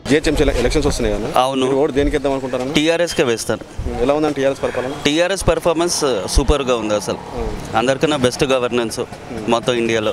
GHMC elections వస్తున్నాయి కదా అవును. మీరు ఓటు దేనికి ఇద్దాం అనుకుంటారా టీఆర్ఎస్కే వేస్తాను ఎలా ఉందండి టీఆర్ఎస్ పరిపాలన టీఆర్ఎస్ పెర్ఫార్మెన్స్ సూపర్గా ఉంది అసలు అందరికన్నా బెస్ట్ గవర్నెన్స్ మొత్తం ఇండియాలో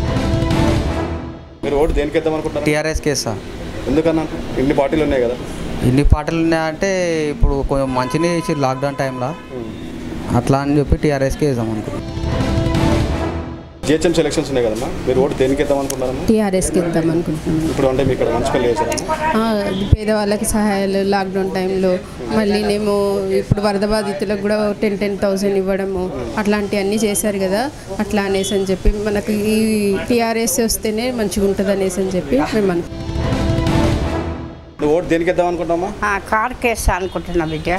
మీరు ఓటు దేనికి ఇద్దాం అనుకుంటారా టీఆర్ఎస్ కేసా ఎందుకన్నా ఇన్ని పార్టీలు ఉన్నాయి కదా ఇన్ని పాటలు ఉన్నాయంటే ఇప్పుడు కొంచెం మంచిగా చేసి లాక్డౌన్ టైంలో అట్లా అని చెప్పి టీఆర్ఎస్కి వేసాం అనుకుంటున్నాం జిహెచ్ఎంసీ ఎలక్షన్స్ ఉన్నాయి కదమ్మా మీరు ఓటు దేనికి ఇద్దాం అనుకుంటారమ్మా టీఆర్ఎస్కి ఇద్దాం అనుకుంటున్నాను ఇప్పుడు అంటే మీ ఇక్కడ మంచి పని చేశారమ్మా ఆ, పేదవాళ్ళకి సహాయాలు లాక్డౌన్ టైంలో మళ్ళీ నేను ఇప్పుడు వరద బాధితులకు కూడా టెన్ టెన్ థౌసండ్ ఇవ్వడము అట్లాంటివన్నీ చేశారు కదా అట్లా అనేసి అని చెప్పి మనకి ఈ టీఆర్ఎస్ వస్తేనే మంచిగా ఉంటుంది అనేసి అని చెప్పి మేము అనుకుంటున్నాం నువ్వు ఓటు దేనికి ఇద్దాం అనుకుంటామా కార్ కేసు అనుకుంటున్నా బిడ్డ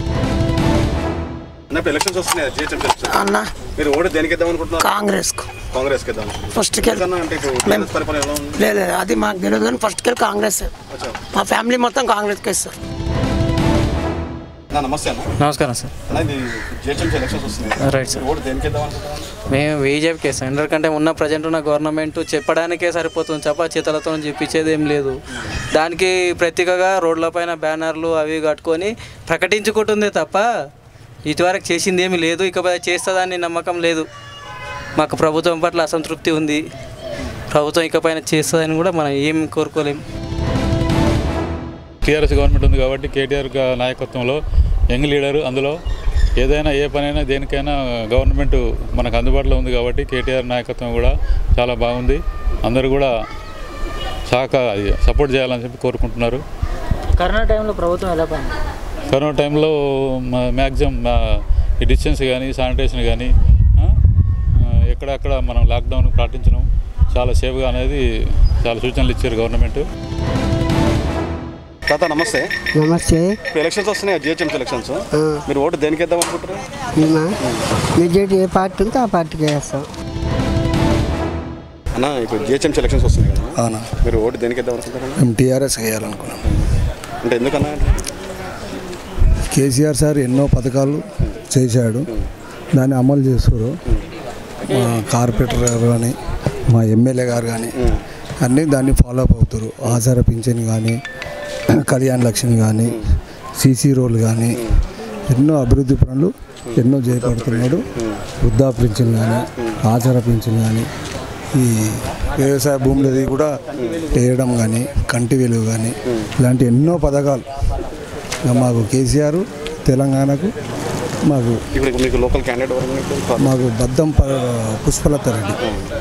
ఇప్పుడు ఎలక్షన్స్ వస్తున్నాయి జిహెచ్ఎంసీ ఎలక్షన్స్ అన్న మీరు ఓటు దేనికి ఇద్దాం అనుకుంటున్నారు కాంగ్రెస్కు కాంగ్రెస్కి ఇద్దాం ఫస్ట్కి వెళ్ళి ఎందుకన్నా అంటే ఇప్పుడు మేము- టీఆర్ఎస్ పరిపాలన ఎలా ఉంది లేదు లేదు, అది మాకు తెలియదు కానీ ఫస్ట్కి వెళ్ళి కాంగ్రెస్ అచ్చా. మా ఫ్యామిలీ మొత్తం కాంగ్రెస్కి ఇస్తారు నా నమస్తే అన్న నమస్కారం సార్ అన్న ఇది జిహెచ్ఎంసీ ఎలక్షన్స్ వస్తున్నాయి రైట్ సార్ మీరు ఓటు దేనికి ఇద్దాం అనుకుంటున్నారు మేము బీజేపీకి వేస్తాం ఎందుకంటే ఉన్న ప్రజెంట్ ఉన్న గవర్నమెంట్ చెప్పడానికే సరిపోతుంది చపా చేతలతో చూపించేది ఏం లేదు దానికి ప్రత్యేకగా రోడ్లపైన బ్యానర్లు అవి కట్టుకొని ప్రకటించుకుంటుందే తప్ప ఇటువరకు చేసింది ఏమీ లేదు ఇకపై చేస్తుందని నమ్మకం లేదు మాకు ప్రభుత్వం పట్ల అసంతృప్తి ఉంది ప్రభుత్వం ఇకపైన చేస్తుందని కూడా మనం ఏం కోరుకోలేం టీఆర్ఎస్ గవర్నమెంట్ ఉంది కాబట్టి కేటీఆర్ గా- నాయకత్వంలో యంగ్ లీడరు అందులో ఏదైనా ఏ పనైనా దేనికైనా గవర్నమెంట్ మనకు అందుబాటులో ఉంది కాబట్టి కేటీఆర్ నాయకత్వం కూడా చాలా బాగుంది అందరూ కూడా సహక సపోర్ట్ చేయాలని చెప్పి కోరుకుంటున్నారు కరోనా టైంలో ప్రభుత్వం ఎలా పని కరోనా టైంలో మ్యాక్సిమం ఈ డిస్టెన్స్ కానీ శానిటేషన్ కానీ ఎక్కడక్కడ మనం లాక్డౌన్ పాటించడం చాలా సేఫ్గా అనేది చాలా సూచనలు ఇచ్చారు గవర్నమెంట్ తాత నమస్తే నమస్తే ఇప్పుడు ఎలక్షన్స్ వస్తున్నాయి జిహెచ్ఎంసీ ఎలక్షన్స్ మీరు ఓటు దేనికి ఇద్దాం అనుకుంటారు మేమా మెజార్టీ ఏ పార్టీ ఉంటే ఆ పార్టీకి వేస్తాం అన్న ఇప్పుడు జిహెచ్ఎంసీ ఎలక్షన్స్ వస్తున్నాయి కదా అవునా మీరు ఓటు దేనికి ఇద్దాం అనుకుంటారు మేము టీఆర్ఎస్ వేయాలనుకున్నాం అంటే ఎందుకన్నా కేసీఆర్ సార్ ఎన్నో పథకాలు చేశాడు దాన్ని అమలు చేస్తారు మా కార్పొరేటర్ గారు కానీ మా ఎమ్మెల్యే గారు కానీ అన్నీ దాన్ని ఫాలో అప్ అవుతారు ఆచార పింఛన్ కానీ కళ్యాణ్ లక్ష్మి కానీ సీసీ రోల్ కానీ ఎన్నో అభివృద్ధి పనులు ఎన్నో చేపడుతున్నాడు వృద్ధా పింఛన్ కానీ ఆచార పింఛన్ కానీ ఈ వ్యవసాయ భూములది కూడా వేయడం కానీ కంటి వెలుగు కానీ ఇలాంటి ఎన్నో పథకాలు ఇక మాకు కేసీఆర్ తెలంగాణకు మాకు ఇప్పుడు మీకు లోకల్ క్యాండిడేట్ ఎవరు మీకు మాకు బద్దం ప- పుష్పలత రెడ్డి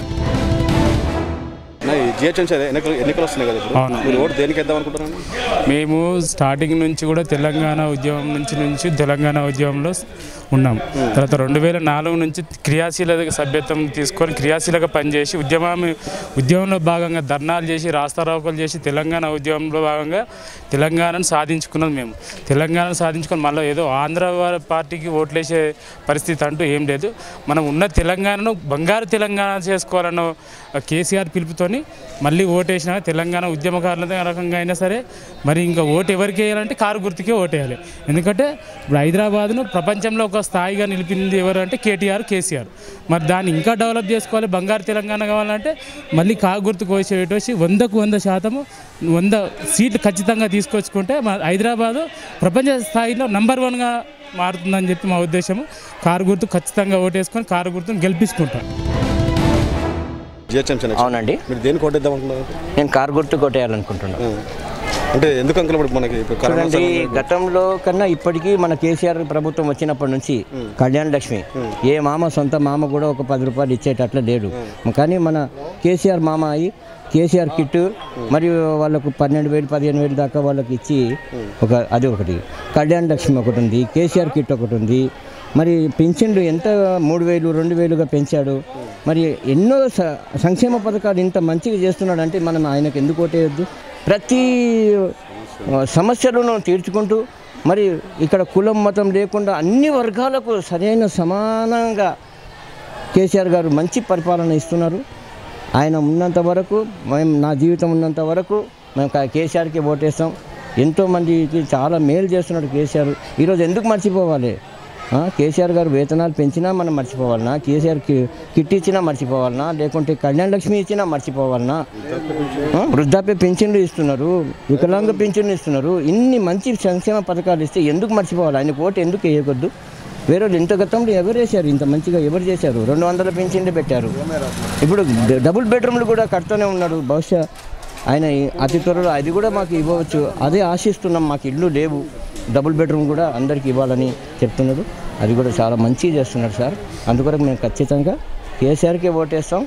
అన్న, ఈ జిహెచ్ఎంసీ ఎన్నికలు ఎన్నికలు వస్తున్నాయి కదా ఇప్పుడు అవును. మీరు ఓటు దేనికి ఇద్దాం అనుకుంటున్నాను మేము స్టార్టింగ్ నుంచి కూడా తెలంగాణ ఉద్యమం నుంచి నుంచి తెలంగాణ ఉద్యమంలో ఉన్నాం తర్వాత రెండు వేల నాలుగు నుంచి క్రియాశీలక సభ్యత్వం తీసుకొని క్రియాశీలక పనిచేసి ఉద్యమం ఉద్యమంలో భాగంగా ధర్నాలు చేసి రాస్తారోకలు చేసి తెలంగాణ ఉద్యమంలో భాగంగా తెలంగాణను సాధించుకున్నాం మేము తెలంగాణను సాధించుకొని మళ్ళీ ఏదో ఆంధ్ర వారి పార్టీకి ఓట్లేసే పరిస్థితి అంటూ ఏం లేదు మనం ఉన్న తెలంగాణను బంగారు తెలంగాణ చేసుకోవాలన్న కేసీఆర్ పిలుపుతోని మళ్ళీ ఓటేసిన తెలంగాణ ఉద్యమకారుల రకంగా అయినా సరే మరి ఇంకా ఓటు ఎవరికి వేయాలంటే కారు గుర్తుకే ఓటేయాలి ఎందుకంటే ఇప్పుడు హైదరాబాద్ను ప్రపంచంలో ఒక స్థాయిగా నిలిపింది ఎవరు అంటే కేటీఆర్ కేసీఆర్ మరి దాన్ని ఇంకా డెవలప్ చేసుకోవాలి బంగారు తెలంగాణ కావాలంటే మళ్ళీ కారు గుర్తుకు వచ్చి వందకు వంద శాతము వంద సీట్లు ఖచ్చితంగా తీసుకొచ్చుకుంటే మా హైదరాబాదు ప్రపంచ స్థాయిలో నంబర్ వన్గా మారుతుందని చెప్పి మా ఉద్దేశము కారు గుర్తు ఖచ్చితంగా ఓటేసుకొని కారు గుర్తును గెలిపించుకుంటాం జిహెచ్ఎంసీ అవునండి మీరు దేనికి ఓటు ఇద్దాం అనుకుంటున్నారు నేను కారు గుర్తు కొట్టేయాలనుకుంటున్నాను అంటే ఎందుకు అంకుల్ ఇప్పుడు మనకి ఇప్పుడు కరోనా చూడండి సమయంలో- గతంలో కన్నా ఇప్పటికీ మన కేసీఆర్ ప్రభుత్వం వచ్చినప్పటి నుంచి కళ్యాణ్ లక్ష్మి ఏ మామ సొంత మామ కూడా ఒక పది రూపాయలు ఇచ్చేటట్ల లేడు కానీ మన కేసీఆర్ మామ అయి కేసీఆర్ కిట్ మరియు వాళ్ళకు పన్నెండు వేలు పదిహేను వేలు దాకా వాళ్ళకి ఇచ్చి ఒక అది ఒకటి కళ్యాణ్ లక్ష్మి ఒకటి ఉంది కేసీఆర్ కిట్ ఒకటి ఉంది మరి పెన్షన్లు ఎంత మూడు వేలు రెండు వేలుగా పెంచాడు మరి ఎన్నో స- సంక్షేమ పథకాలు ఇంత మంచిగా చేస్తున్నాడు అంటే మనం ఆయనకు ఎందుకు ఓటేయొద్దు ప్రతి ఆ, సమస్యలను తీర్చుకుంటూ మరి ఇక్కడ కులం మతం లేకుండా అన్ని వర్గాలకు సరైన సమానంగా కేసీఆర్ గారు మంచి పరిపాలన ఇస్తున్నారు ఆయన ఉన్నంత వరకు మేము నా జీవితం ఉన్నంత వరకు మేము కా- కేసీఆర్కి ఓటేస్తాం ఎంతోమందికి చాలా మేలు చేస్తున్నాడు కేసీఆర్ ఈరోజు ఎందుకు మర్చిపోవాలి ఆ, కేసీఆర్ గారు వేతనాలు పెంచినా మనం మర్చిపోవాలనా కేసీఆర్ కి కిట్ ఇచ్చినా మర్చిపోవాలనా లేకుంటే కళ్యాణ లక్ష్మి ఇచ్చినా మర్చిపోవాలనా ఆ, వృద్ధాప్య పింఛన్లు ఇస్తున్నారు వికలాంగ పింఛన్లు ఇస్తున్నారు ఇన్ని మంచి సంక్షేమ పథకాలు ఇస్తే ఎందుకు మర్చిపోవాలి ఆయన ఓటు ఎందుకు వేయకూడదు వేరే వాళ్ళు ఇంత గతంలో ఎవరు వేశారు ఇంత మంచిగా ఎవరు చేశారు రెండు వందల పింఛన్లు పెట్టారు ఇప్పుడు డ- డబుల్ బెడ్రూమ్లు కూడా కడుతూనే ఉన్నాడు బహుశా ఆయన ఈ- అతి త్వరలో అది కూడా మాకు ఇవ్వవచ్చు అదే ఆశిస్తున్నాం మాకు ఇల్లు లేవు డబుల్ బెడ్రూమ్ కూడా అందరికి ఇవ్వాలని చెప్తున్నాడు అది కూడా చాలా మంచిగా చేస్తున్నాడు సార్ అందుకొరకు మేము ఖచ్చితంగా కేసీఆర్కే ఓటేస్తాం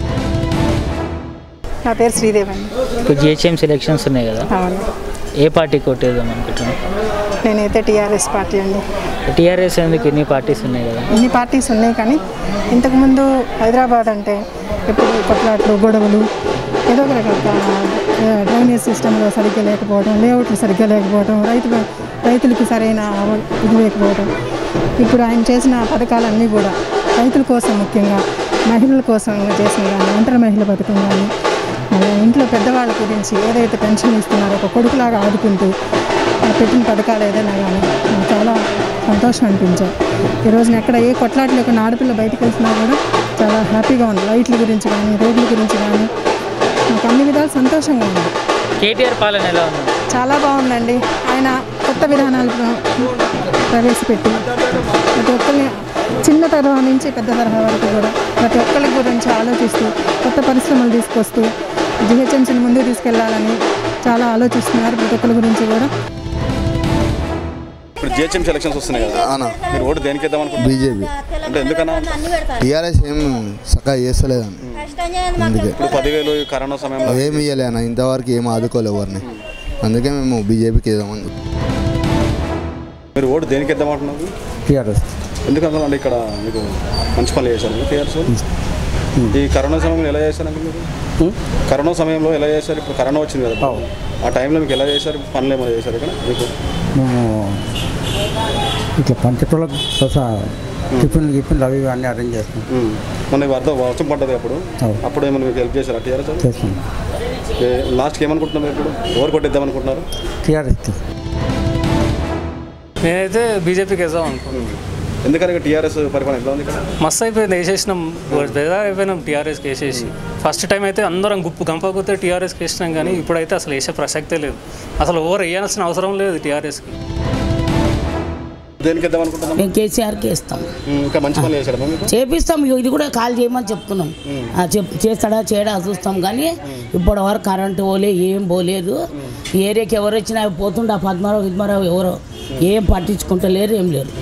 నా పేరు శ్రీదేవి అండి ఇప్పుడు జిహెచ్ఎం సెలక్షన్స్ ఉన్నాయి కదా అవును ఏ పార్టీకి కొట్టేద్దాం అనుకుంటున్నాం నేనైతే టీఆర్ఎస్ పార్టీ అండి టీఆర్ఎస్ ఎందుకు ఎన్ని పార్టీస్ ఉన్నాయి కదా ఇన్ని పార్టీస్ ఉన్నాయి కానీ ఇంతకుముందు హైదరాబాద్ అంటే ఎప్పుడు కొట్లాట్లు గొడవలు ఏదో ఒక రకం డ్రైనేజ్ సిస్టంలో సరిగ్గా లేకపోవడం లేఅవుట్లు సరిగ్గా లేకపోవడం రైతు రైతులకి సరైన అవ- ఇది లేకపోవడం ఇప్పుడు ఆయన చేసిన పథకాలన్నీ కూడా రైతుల కోసం ముఖ్యంగా మహిళల కోసం చేసిన కానీ ఒంటరి మహిళల పథకం కానీ మళ్ళీ ఇంట్లో పెద్దవాళ్ళ గురించి ఏదైతే పెన్షన్ ఇస్తున్నారో ఒక కొడుకులాగా ఆదుకుంటూ ఆ పెట్టిన పథకాలు ఏదైనా కానీ నాకు చాలా సంతోషం అనిపించాయి ఈ రోజున ఎక్కడ ఏ కొట్లాట లేకుండా ఆడపిల్ల బయటకు వెళ్తున్నా కూడా చాలా హ్యాపీగా ఉంది లైట్ల గురించి కానీ రోడ్ల గురించి కానీ నాకు అన్ని విధాలు సంతోషంగా ఉంది కేటీఆర్ పాలన ఎలా ఉంది చాలా బాగుందండి ఆయన కొత్త విధానాలు ప్ర- ప్రవేశపెట్టి ప్రతి ఒక్కరిని చిన్న తరహా నుంచి పెద్ద తరహా వరకు కూడా ప్రతి ఒక్కరి గురించి ఆలోచిస్తూ కొత్త పరిశ్రమలు తీసుకొస్తూ జిహెచ్ఎంసీని ముందుకు తీసుకెళ్లాలని చాలా ఆలోచిస్తున్నారు ప్రతి ఒక్కరి గురించి కూడా ఇప్పుడు జిహెచ్ఎంసీ ఎలక్షన్స్ వస్తున్నాయి కదా మీరు ఓటు దేనికి వేద్దాం అనుకుంటున్నారు బీజేపీ అంటే ఎందుకన్నా టీఆర్ఎస్ ఏం చక్కగా చేస్తలేదని అందుకే ఇప్పుడు పదివేలు ఈ కరోనా సమయంలో ఏమి ఇవ్వలే అన్న ఇంతవరకు ఏం ఆదుకోలే ఎవరిని అందుకే మేము బీజేపీకి వేద్దామని మీరు ఓటు దేనికి వేద్దాం అంటున్నారు టీఆర్ఎస్ ఎందుకన్నా అంటే ఇక్కడ మీకు మంచి పనులు చేశారు మీరు టీఆర్ఎస్ ఈ కరోనా సమయంలో ఎలా చేశారు అండి మీరు కరోనా సమయంలో ఎలా చేశారు ఇప్పుడు కరోనా వచ్చింది కదా ఆ టైంలో మీకు ఎలా చేశారు పనులు ఏమైనా చేశారు ఇక్కడ మీకు మేము ఇట్లా పంచటోళ్ళకు సొసా టిఫిన్లు గిఫిన్లు అవి ఇవి అన్నీ అరేంజ్ చేస్తాం మొన్న వరద వర్షం పడ్డది అప్పుడు అప్పుడు ఏమైనా మీకు హెల్ప్ చేశారు టీఆర్ఎస్ చేస్తాం లాస్ట్కి ఏమనుకుంటున్నారు ఇప్పుడు ఎవరు కొట్టిద్దాం అనుకుంటున్నారు టీఆర్ఎస్ నేనైతే బీజేపీకి వేద్దాం అనుకున్నాను ఎందుకని టీఆర్ఎస్ పరిపాలన ఎలా ఉంది ఇక్కడ మస్తు అయిపోయింది వేసేసినాం బెదా అయిపోయినాం టీఆర్ఎస్కి వేసేసి ఫస్ట్ టైం అయితే అందరం గుప్పు గంపకొతే టీఆర్ఎస్కి వేసినాం కానీ ఇప్పుడైతే అసలు వేసే ప్రసక్తే లేదు అసలు ఓవర్ వేయాల్సిన అవసరం లేదు టీఆర్ఎస్కి దేనికి వేద్దాం అనుకుంటున్నాం మేము కేసీఆర్కి ఇస్తాం ఇంకా మంచి పనులు చేశారు మీకు చేపిస్తాం ఇగో ఇది కూడా కాల్ చేయమని చెప్తున్నాం ఆ, చెప్ చేస్తాడా చేయడా చూస్తాం కానీ ఇప్పటి వరకు కరెంటు పోలే ఏం పోలేదు ఈ ఏరియాకి ఎవరు వచ్చినా పోతుండే ఆ పద్మారావు గిద్మారావు ఎవరో ఏం పట్టించుకుంటలేరు ఏం లేరు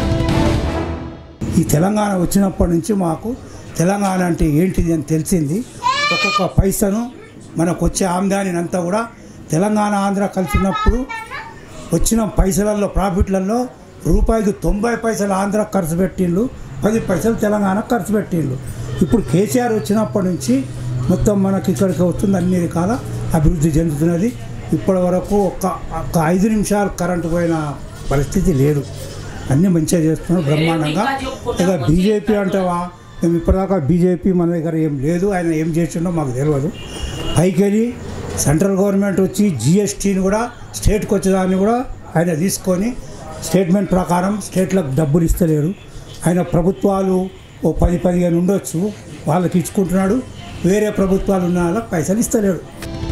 ఈ తెలంగాణ వచ్చినప్పటి నుంచి మాకు తెలంగాణ అంటే ఏంటిది అని తెలిసింది ఒక్కొక్క పైసను మనకు వచ్చే ఆమ్దాని అంతా కూడా తెలంగాణ ఆంధ్ర కలిసినప్పుడు వచ్చిన పైసలలో ప్రాఫిట్లలో రూపాయికి తొంభై పైసలు ఆంధ్ర ఖర్చు పెట్టిండ్రు పది పైసలు తెలంగాణ ఖర్చు పెట్టిండ్రు ఇప్పుడు కేసీఆర్ వచ్చినప్పటి నుంచి మొత్తం మనకి ఇక్కడికి వస్తుంది అన్ని రకాల అభివృద్ధి చెందుతున్నది ఇప్పటి వరకు ఒక్క ఒక్క ఐదు నిమిషాలు కరెంటు పోయిన పరిస్థితి లేదు అన్నీ మంచిగా చేస్తున్నారు బ్రహ్మాండంగా ఇక బీజేపీ అంటావా మేము ఇప్పటిదాకా బీజేపీ మన దగ్గర ఏం లేదు ఆయన ఏం చేసిండో మాకు తెలియదు పైకి వెళ్ళి సెంట్రల్ గవర్నమెంట్ వచ్చి జిఎస్టీని కూడా స్టేట్కి వచ్చేదాన్ని కూడా ఆయన తీసుకొని స్టేట్మెంట్ ప్రకారం స్టేట్లకు డబ్బులు ఇస్తలేరు ఆయన ప్రభుత్వాలు ఓ పది పదిహేను ఉండొచ్చు వాళ్ళకి ఇచ్చుకుంటున్నాడు వేరే ప్రభుత్వాలు ఉన్న వాళ్ళకి పైసలు ఇస్తలేడు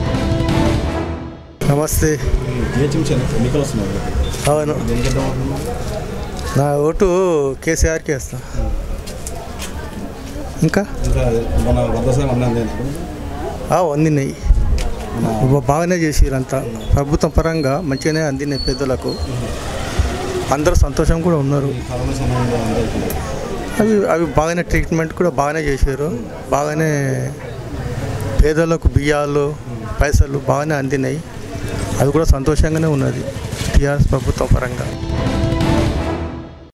నమస్తే జిహెచ్ఎంసీ ఎన్నికలు వస్తున్నాయి అవును దేనికి వేద్దాం అనుకుంటున్నారు నా ఓటు కేసీఆర్కి వేస్తా ఇంకా ఇంకా మన వరద సమయం అన్నీ ఆ, అందినాయి బా- బాగానే చేసిరు అంతా ప్రభుత్వం పరంగా మంచిగానే అందినాయి పెద్దలకు అందరూ సంతోషం కూడా ఉన్నారు కరోనా సమయంలో అందరికీ అవి అవి బాగానే ట్రీట్మెంట్ కూడా బాగానే చేశారు బాగానే పేదలకు బియ్యాలు పైసలు బాగానే అందినాయి అది కూడా సంతోషంగానే ఉన్నది టీఆర్ఎస్ ప్రభుత్వం పరంగా